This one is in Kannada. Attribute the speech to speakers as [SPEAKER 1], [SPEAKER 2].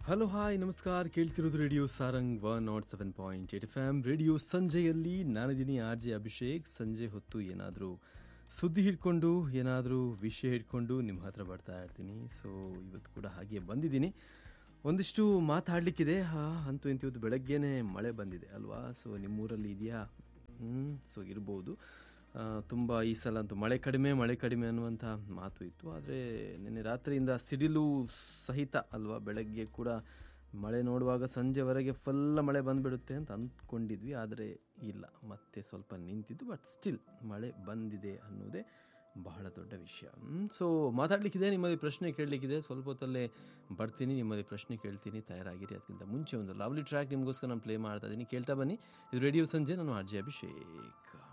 [SPEAKER 1] ಹಲೋ ಹಾಯ್ ನಮಸ್ಕಾರ ಕೇಳ್ತಿರೋದು radio Sarang one nought seven point eight F M radio ಸಂಜೆಯಲ್ಲಿ ನಾನಿದ್ದೀನಿ ಆರ್ ಜೆ ಅಭಿಷೇಕ್ ಸಂಜೆ ಹೊತ್ತು ಏನಾದರೂ ಸುದ್ದಿ ಹಿಡ್ಕೊಂಡು ಏನಾದರೂ ವಿಷಯ ಹಿಡ್ಕೊಂಡು ನಿಮ್ಮ ಹತ್ರ ಬರ್ತಾ ಇರ್ತೀನಿ ಸೊ ಇವತ್ತು ಕೂಡ ಹಾಗೆ ಬಂದಿದ್ದೀನಿ ಒಂದಿಷ್ಟು ಮಾತಾಡಲಿಕ್ಕಿದೆ ಹಾ ಅಂತೂ ಇಂತ ಇವತ್ತು ಬೆಳಗ್ಗೆನೇ ಮಳೆ ಬಂದಿದೆ ಅಲ್ವಾ ಸೊ ನಿಮ್ಮೂರಲ್ಲಿ ಇದೆಯಾ ಹ್ಞೂ ಸೊ ಇರ್ಬೋದು ಆ, ತುಂಬ ಈ ಸಲ ಅಂತೂ ಮಳೆ ಕಡಿಮೆ ಮಳೆ ಕಡಿಮೆ ಅನ್ನುವಂಥ ಮಾತು ಇತ್ತು ಆದರೆ ನಿನ್ನೆ ರಾತ್ರಿಯಿಂದ ಸಿಡಿಲು ಸಹಿತ ಅಲ್ವಾ ಬೆಳಗ್ಗೆ ಕೂಡ ಮಳೆ ನೋಡುವಾಗ ಸಂಜೆವರೆಗೆ ಫುಲ್ಲ ಮಳೆ ಬಂದುಬಿಡುತ್ತೆ ಅಂತ ಅಂದ್ಕೊಂಡಿದ್ವಿ ಆದರೆ ಇಲ್ಲ ಮತ್ತೆ ಸ್ವಲ್ಪ ನಿಂತಿದ್ದು ಬಟ್ ಸ್ಟಿಲ್ ಮಳೆ ಬಂದಿದೆ ಅನ್ನೋದೇ ಬಹಳ ದೊಡ್ಡ ವಿಷಯ ಸೊ ಮಾತಾಡಲಿಕ್ಕಿದೆ ನಿಮ್ಮಲ್ಲಿ ಪ್ರಶ್ನೆ ಕೇಳಲಿಕ್ಕಿದೆ ಸ್ವಲ್ಪ ಹೊತ್ತಲ್ಲೇ ಬರ್ತೀನಿ ನಿಮ್ಮಲ್ಲಿ ಪ್ರಶ್ನೆ ಕೇಳ್ತೀನಿ ತಯಾರಾಗಿರಿ ಅದಕ್ಕಿಂತ ಮುಂಚೆ ಒಂದು ಲವ್ಲಿ ಟ್ರ್ಯಾಕ್ ನಿಮಗೋಸ್ಕರ ನಾನು ಪ್ಲೇ ಮಾಡ್ತಾ ಇದ್ದೀನಿ ಕೇಳ್ತಾ ಬನ್ನಿ ಇದು ರೇಡಿಯೋ ಸಂಜೆ ನಾನು ಆರ್ ಜೆ ಅಭಿಷೇಕ್